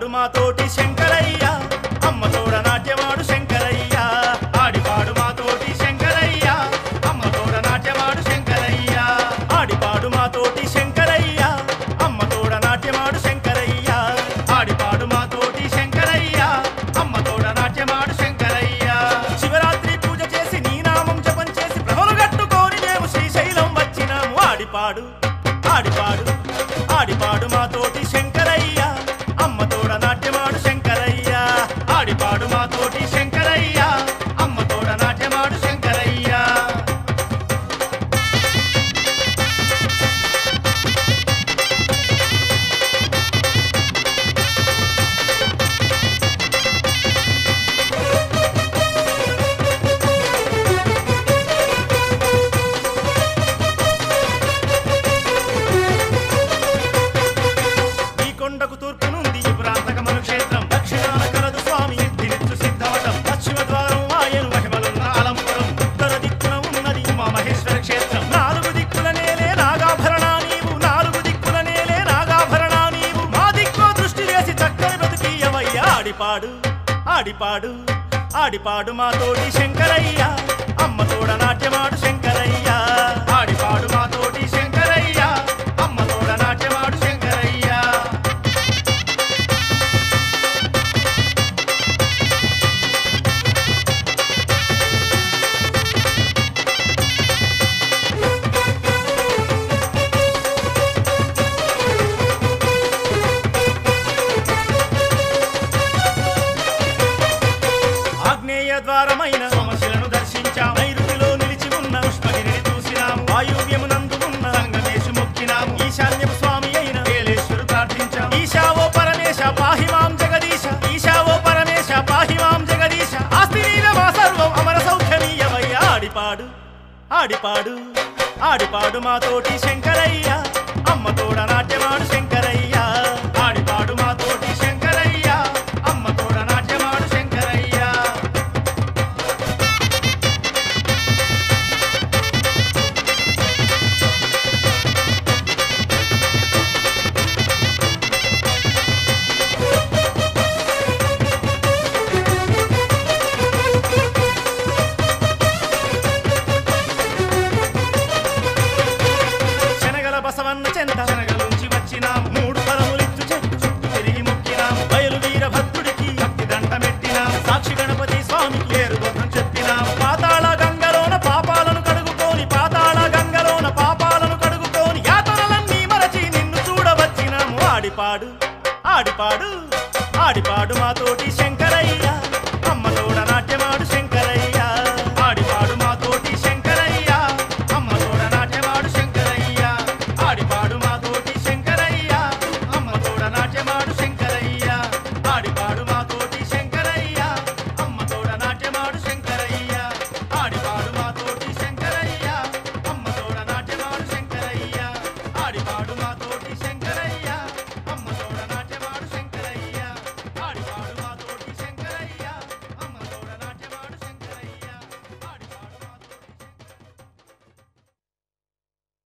ఆడిపాడు మా తోటి శంకరయ్య అమ్మ తోడ నాట్యమాడు శంకరయ్య ఆడిపాడు మా తోటి శంకరయ్య అమ్మ తోడ నాట్యమాడు శంకరయ్య ఆడిపాడు మా తోటి శంకరయ్య అమ్మ తోడ నాట్యమాడు శంకరయ్య ఆడిపాడు మా తోటి శంకరయ్య అమ్మ తోడ నాట్యమాడు శంకరయ్య శివరాత్రి పూజ చేసి నీ నామం జపం చేసి ప్రభలు కట్టుకొని మేము శ్రీశైలం వచ్చినాము ఆడిపాడు ఆడిపాడు ఆడిపాడు మా తోటి శంకరయ్య అమ్మ తోడ నాట్యమాడు శంకరయ్య ఆడిపాడు మా తోటి శంకరయ్య అమ్మ తోడ నాట్యమాడు శంకరయ్య ఈ కొండకు తూర్పు నుండి ఈ ప్రాంతకమను క్షేత్రం దక్షిణాన కలదు స్వామి సిద్ధినిచ్చు సిద్ధవటం పశ్చిమ ద్వారం ఆయను మహిమలున్న అలంపురం ఉత్తర దిక్కున ఉన్నది ఉమా మహేశ్వర క్షేత్రం నాలుగు దిక్కుల నేలే నాగాభరణ నీవు నాలుగు దిక్కుల నేలే నాగాభరణ నీవు మా దిక్కో దృష్టి వేసి చక్కని బ్రతికీయవయ్య ఆడిపాడు ఆడిపాడు ఆడిపాడు మా తోటి శంకరయ్య అమ్మ తోడ నాట్యమాడు శంకరయ్య ఆడిపాడు మా తోటి శంకరయ్య అమ్మ తోడ నాట్యమాడు శంకరయ్య ఆగ్నేయ ద్వారమైన సమస్యలను దర్శించాం నైరుతిలో నిలిచి ఉన్న పుష్పగిరిని చూసినాము వాయువ్యమునందు ఉన్న సంగమేశు మొక్కినాము ఈశాన్యపు స్వామి అయిన వేలేశ్వరు ప్రార్థించాం ఈశావో పరమేశ పాహిమాం జగదీశ ఈశావో పరమేశ పాహిమాం జగదీశ ఆస్తి నీవే మా సర్వం అమర సౌఖ్యమీయవయ్య ఆడిపాడు ఆడిపాడు ఆడిపాడు మా తోటి శంకరయ్య అమ్మ తోడ నాట్యమాడు శంకరయ్య ఆడిపాడు మా తోటి శంకరయ్య అమ్మ తోడ నాట్యమాడు శంకరయ్య శనగల బసవన్న చెంత శనగలుంచి వచ్చినాం మూడు ఫలములిచ్చు చెట్టు చుట్టూ తిరిగి మొక్కినాం బయలు వీరభద్రుడికి భక్తి దండ పెట్టినాం సాక్షి గణపతి స్వామికి ఏరు గొప్పం చెప్పినాం పాతాళ గంగలోన పాపాలను కడుగుకొని పాతాళ గంగలోన పాపాలను కడుగుకొని యాతనలన్నీ మరచి నిన్ను చూడవచ్చినాము ఆడిపాడు ఆడిపాడు ఆడిపాడు మా తోటి